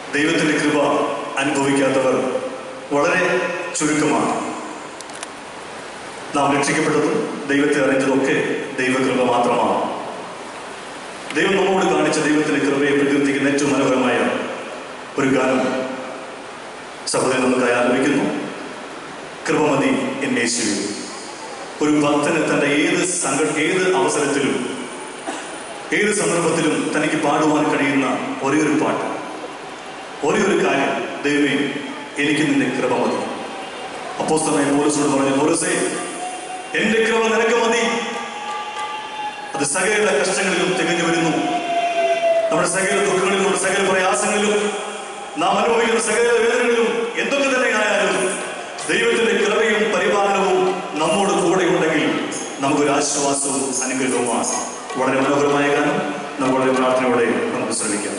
ദൈവത്തിൻ്റെ കൃപ അനുഭവിക്കാത്തവർ വളരെ ചുരുക്കമാണ് നാം രക്ഷിക്കപ്പെട്ടതും ദൈവത്തെ അറിഞ്ഞതൊക്കെ ദൈവകൃപ മാത്രമാണ് ദൈവം നമ്മോട് കാണിച്ച ദൈവത്തിന്റെ കൃപയെ പ്രകീർത്തിക്കുന്ന ഏറ്റവും മനോഹരമായ ഒരു ഗാനം സഹോദരൻ നമുക്കായി ആരംഭിക്കുന്നു കൃപമതി എന്നേശുവിൽ ഒരു ഭക്തന് തന്റെ ഏത് സങ്ക ഏത് അവസരത്തിലും ഏത് സന്ദർഭത്തിലും തനിക്ക് പാടുവാൻ കഴിയുന്ന ഒരേ ഒരു പാട്ട് ഒരേ ഒരു കാര്യം ദൈവമേ എനിക്ക് നിന്റെ കൃപ മതി അപ്പോസ്തലനായ പോലീസോട് പറഞ്ഞു പോലീസേ എന്റെ കൃപ നിനക്ക് മതി അത് സകല കഷ്ടങ്ങളിലും തികഞ്ഞു വരുന്നു നമ്മുടെ സകല ദുഃഖങ്ങളിലും നമ്മുടെ സകല പ്രയാസങ്ങളിലും നാം അനുഭവിക്കുന്ന സകല വേദനകളിലും എന്തൊക്കെ തന്നെ ആയാലും ദൈവത്തിന്റെ കൃപയും പരിപാലനവും നമ്മോട് കൂടെ ഉണ്ടെങ്കിൽ നമുക്കൊരു ആശ്വാസവും അനുഗ്രഹവുമാണ് വളരെ മനോഹരമായ ഗാനം നമുക്ക് വളരെ പ്രാർത്ഥനയോടെ നമുക്ക് ശ്രമിക്കാം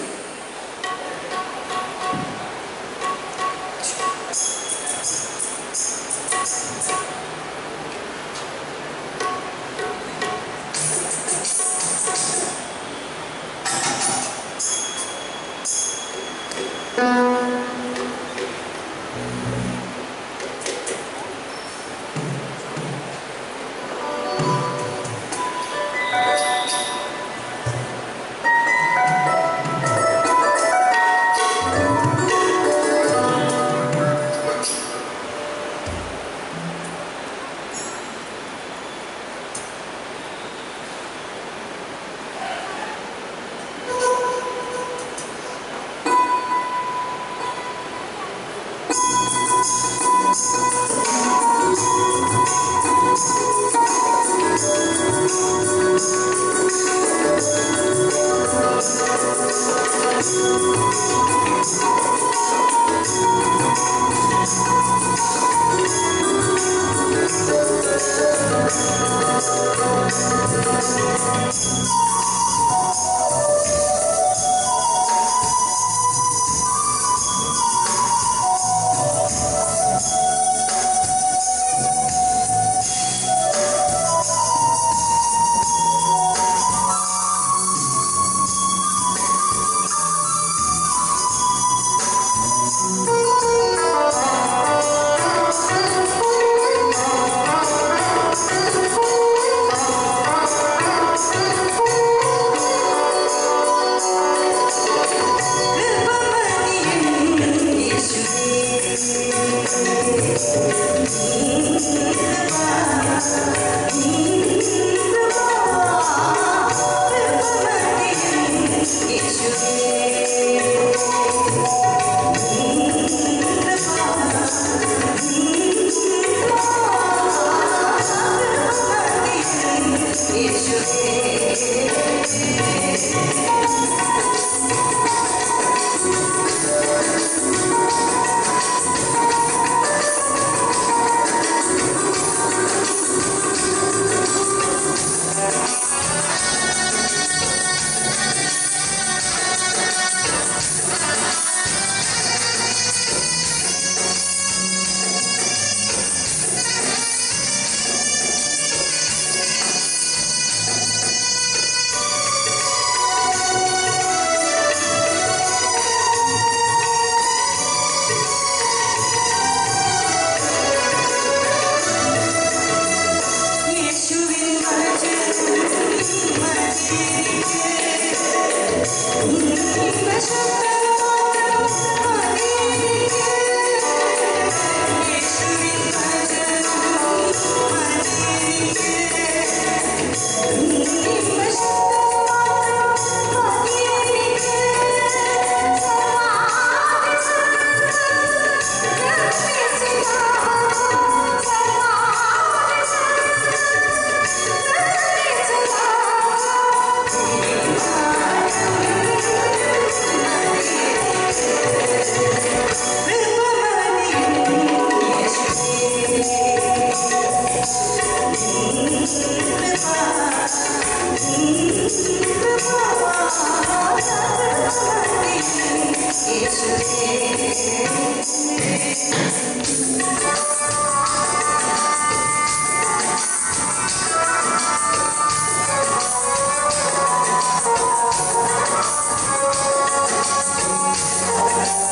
യേശുവേ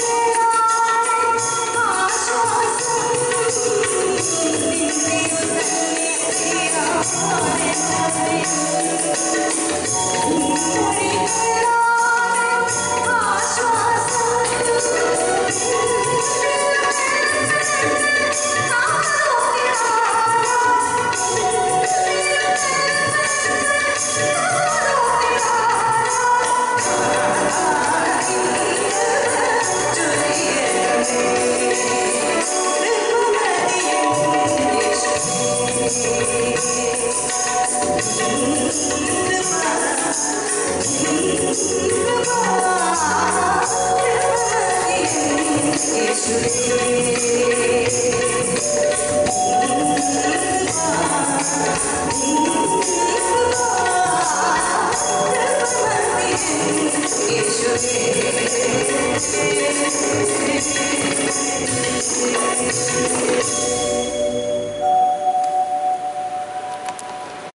യേശുവേ